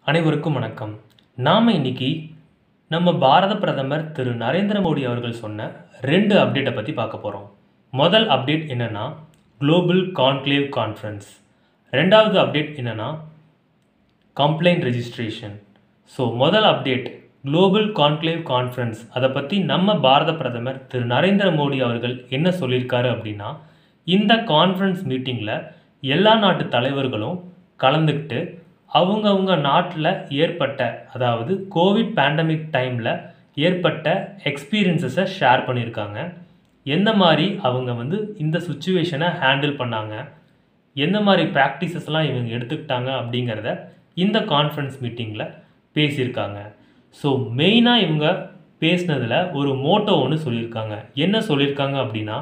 அனைவருக்கும் வணக்கம் நாம் இன்னைக்கு நம்ம பாரத பிரதமர் திரு நரேந்திர மோடி அவர்கள் சொன்ன ரெண்டு அப்டேட்டை பற்றி பார்க்க போகிறோம் முதல் அப்டேட் என்னன்னா குளோபல் கான்க்ளேவ் கான்ஃபரன்ஸ் ரெண்டாவது அப்டேட் என்னன்னா கம்ப்ளைண்ட் ரெஜிஸ்ட்ரேஷன் ஸோ முதல் அப்டேட் குளோபல் கான்க்ளேவ் கான்ஃபரன்ஸ் அதை பற்றி நம்ம பாரத பிரதமர் திரு நரேந்திர மோடி அவர்கள் என்ன சொல்லியிருக்காரு அப்படின்னா இந்த கான்ஃபரன்ஸ் மீட்டிங்கில் எல்லா நாட்டு தலைவர்களும் கலந்துக்கிட்டு அவங்கவுங்க நாட்டில் ஏற்பட்ட அதாவது கோவிட் பேண்டமிக் டைமில் ஏற்பட்ட எக்ஸ்பீரியன்ஸஸை ஷேர் பண்ணியிருக்காங்க எந்த மாதிரி அவங்க வந்து இந்த சுச்சுவேஷனை ஹேண்டில் பண்ணாங்க எந்த மாதிரி ப்ராக்டிசஸ்லாம் இவங்க எடுத்துக்கிட்டாங்க அப்படிங்கிறத இந்த கான்ஃபரன்ஸ் மீட்டிங்கில் பேசியிருக்காங்க ஸோ மெயினாக இவங்க பேசினதில் ஒரு மோட்டோ ஒன்று சொல்லியிருக்காங்க என்ன சொல்லியிருக்காங்க அப்படின்னா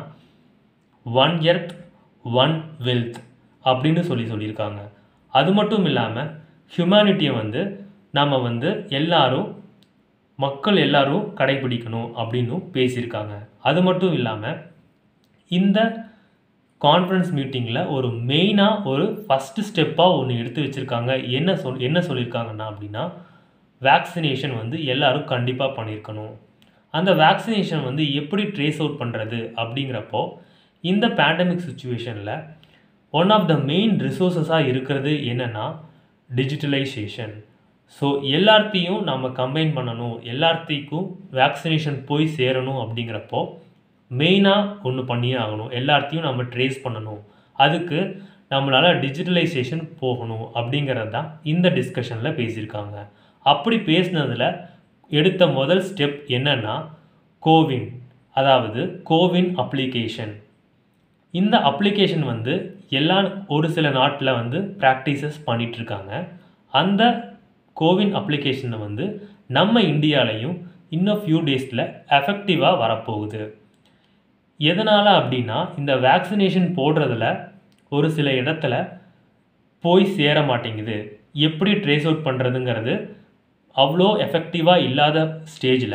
ஒன் எர்த் ஒன் வெல்த் அப்படின்னு சொல்லி சொல்லியிருக்காங்க அது மட்டும் இல்லாமல் ஹியூமனிட்டியை வந்து நம்ம வந்து எல்லாரும் மக்கள் எல்லாரும் கடைபிடிக்கணும் அப்படின்னும் பேசியிருக்காங்க அது மட்டும் இல்லாமல் இந்த கான்ஃபரன்ஸ் மீட்டிங்கில் ஒரு மெயினாக ஒரு ஃபஸ்ட்டு ஸ்டெப்பாக ஒன்று எடுத்து வச்சுருக்காங்க என்ன சொல் என்ன சொல்லியிருக்காங்கன்னா அப்படின்னா வேக்சினேஷன் வந்து எல்லாரும் கண்டிப்பாக பண்ணியிருக்கணும் அந்த வேக்சினேஷன் வந்து எப்படி ட்ரேஸ் அவுட் பண்ணுறது அப்படிங்கிறப்போ இந்த பேண்டமிக் சுச்சுவேஷனில் ஒன் ஆஃப் த மெயின் ரிசோர்ஸஸாக இருக்கிறது என்னென்னா டிஜிட்டலைசேஷன் ஸோ எல்லாத்தையும் நம்ம கம்பைன் பண்ணணும் எல்லாத்தையும் வேக்சினேஷன் போய் சேரணும் அப்படிங்கிறப்போ மெயினாக ஒன்று பண்ணியே ஆகணும் எல்லாத்தையும் நம்ம ட்ரேஸ் பண்ணணும் அதுக்கு நம்மளால் டிஜிட்டலைசேஷன் போகணும் அப்படிங்கிறது தான் இந்த டிஸ்கஷனில் பேசியிருக்காங்க அப்படி பேசினதில் எடுத்த முதல் ஸ்டெப் என்னென்னா கோவின் அதாவது கோவின் அப்ளிகேஷன் இந்த அப்ளிகேஷன் வந்து எல்லா ஒரு சில நாட்டில் வந்து ப்ராக்டிசஸ் பண்ணிகிட்ருக்காங்க அந்த கோவின் அப்ளிகேஷனை வந்து நம்ம இந்தியாலையும் இன்னும் ஃபியூ டேஸில் எஃபெக்டிவாக வரப்போகுது எதனால் அப்படின்னா இந்த வேக்சினேஷன் போடுறதுல ஒரு சில இடத்துல போய் சேர மாட்டேங்குது எப்படி ட்ரேஸ் அவுட் பண்ணுறதுங்கிறது அவ்வளோ எஃபெக்டிவாக இல்லாத ஸ்டேஜில்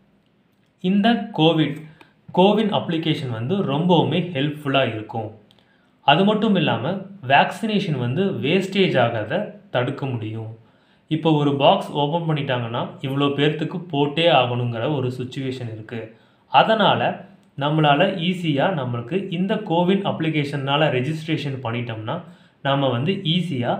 இந்த கோவிட் கோவின் அப்ளிகேஷன் வந்து ரொம்பவுமே ஹெல்ப்ஃபுல்லாக இருக்கும் அது மட்டும் இல்லாமல் வேக்சினேஷன் வந்து வேஸ்டேஜ் ஆகாத தடுக்க முடியும் இப்போ ஒரு பாக்ஸ் ஓப்பன் பண்ணிட்டாங்கன்னா இவ்வளோ பேர்த்துக்கு போட்டே ஆகணுங்கிற ஒரு சுச்சுவேஷன் இருக்குது அதனால் நம்மளால் ஈஸியாக நம்மளுக்கு இந்த கோவின் அப்ளிகேஷனால் ரெஜிஸ்ட்ரேஷன் பண்ணிட்டோம்னா நம்ம வந்து ஈஸியாக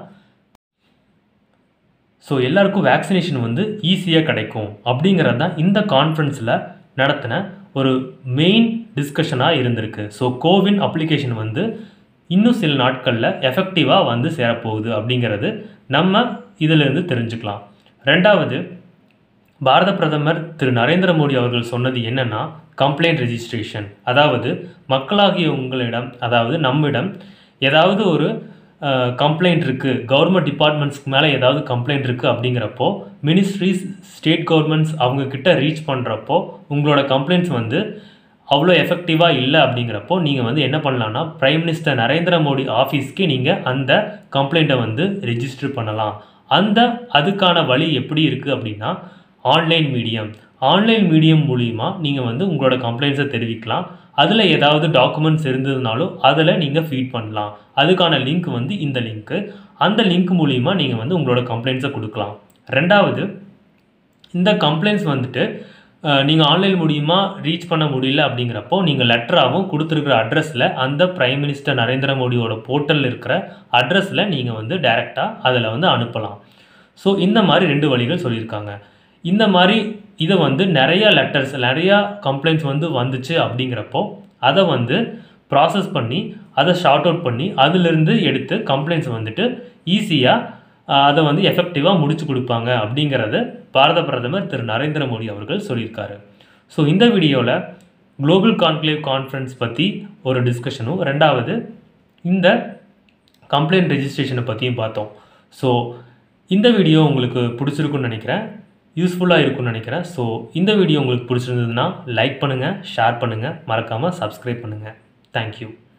ஸோ எல்லாருக்கும் வேக்சினேஷன் வந்து ஈஸியாக கிடைக்கும் அப்படிங்கிறது தான் இந்த கான்ஃபரன்ஸில் நடத்தின ஒரு மெயின் டிஸ்கஷனாக இருந்திருக்கு ஸோ கோவின் அப்ளிகேஷன் வந்து இன்னும் சில நாட்களில் எஃபெக்டிவாக வந்து சேரப்போகுது அப்படிங்கிறது நம்ம இதிலிருந்து தெரிஞ்சுக்கலாம் ரெண்டாவது பாரத பிரதமர் திரு நரேந்திர மோடி அவர்கள் சொன்னது என்னென்னா கம்ப்ளைண்ட் ரெஜிஸ்ட்ரேஷன் அதாவது மக்களாகிய உங்களிடம் அதாவது நம்மிடம் ஏதாவது ஒரு கம்ப்ளைண்ட் இருக்குது கவர்மெண்ட் டிபார்ட்மெண்ட்ஸ்க்கு மேலே ஏதாவது கம்ப்ளைண்ட் இருக்குது அப்படிங்கிறப்போ மினிஸ்ட்ரிஸ் ஸ்டேட் கவர்மெண்ட்ஸ் அவங்கக்கிட்ட ரீச் பண்ணுறப்போ உங்களோட கம்ப்ளைண்ட்ஸ் வந்து அவ்வளோ எஃபெக்டிவாக இல்லை அப்படிங்கிறப்போ நீங்கள் வந்து என்ன பண்ணலான்னா பிரைம் மினிஸ்டர் நரேந்திர மோடி ஆஃபீஸ்க்கு நீங்கள் அந்த கம்ப்ளைண்ட்டை வந்து ரெஜிஸ்டர் பண்ணலாம் அந்த அதுக்கான வழி எப்படி இருக்குது அப்படின்னா ஆன்லைன் மீடியம் ஆன்லைன் மீடியம் மூலிமா நீங்கள் வந்து உங்களோட கம்ப்ளைண்ட்ஸை தெரிவிக்கலாம் அதில் ஏதாவது டாக்குமெண்ட்ஸ் இருந்ததுனாலும் அதில் நீங்கள் ஃபீட் பண்ணலாம் அதுக்கான லிங்க் வந்து இந்த லிங்க்கு அந்த லிங்க் மூலிமா நீங்கள் வந்து உங்களோட கம்ப்ளைண்ட்ஸை கொடுக்கலாம் ரெண்டாவது இந்த கம்ப்ளைண்ட்ஸ் வந்துட்டு நீங்கள் ஆன்லைன் மூலியமா ரீச் பண்ண முடியல அப்படிங்கிறப்போ நீங்கள் லெட்டராகவும் கொடுத்துருக்குற அட்ரஸில் அந்த பிரைம் மினிஸ்டர் நரேந்திர மோடியோட போர்ட்டலில் இருக்கிற அட்ரஸில் நீங்கள் வந்து டைரெக்டாக அதில் வந்து அனுப்பலாம் ஸோ இந்த மாதிரி ரெண்டு வழிகள் சொல்லியிருக்காங்க இந்த மாதிரி இதை வந்து நிறைய லெட்டர்ஸ் நிறையா கம்ப்ளைண்ட்ஸ் வந்து வந்துச்சு அப்படிங்கிறப்போ அதை வந்து ப்ராசஸ் பண்ணி அதை ஷார்ட் அவுட் பண்ணி அதிலிருந்து எடுத்து கம்ப்ளைண்ட்ஸ் வந்துட்டு ஈஸியாக அதை வந்து எஃபெக்டிவாக முடிச்சு கொடுப்பாங்க அப்படிங்கிறத பாரத பிரதமர் திரு நரேந்திர மோடி அவர்கள் சொல்லியிருக்காரு ஸோ இந்த வீடியோவில் குளோபல் கான்க்ளேவ் கான்ஃபரன்ஸ் பற்றி ஒரு டிஸ்கஷனும் ரெண்டாவது இந்த கம்ப்ளைண்ட் ரெஜிஸ்ட்ரேஷனை பற்றியும் பார்த்தோம் ஸோ இந்த வீடியோ உங்களுக்கு பிடிச்சிருக்குன்னு நினைக்கிறேன் யூஸ்ஃபுல்லாக இருக்கும்னு நினைக்கிறேன் ஸோ இந்த வீடியோ உங்களுக்கு பிடிச்சிருந்ததுன்னா லைக் பண்ணுங்கள் ஷேர் பண்ணுங்கள் மறக்காமல் சப்ஸ்கிரைப் பண்ணுங்கள் தேங்க்யூ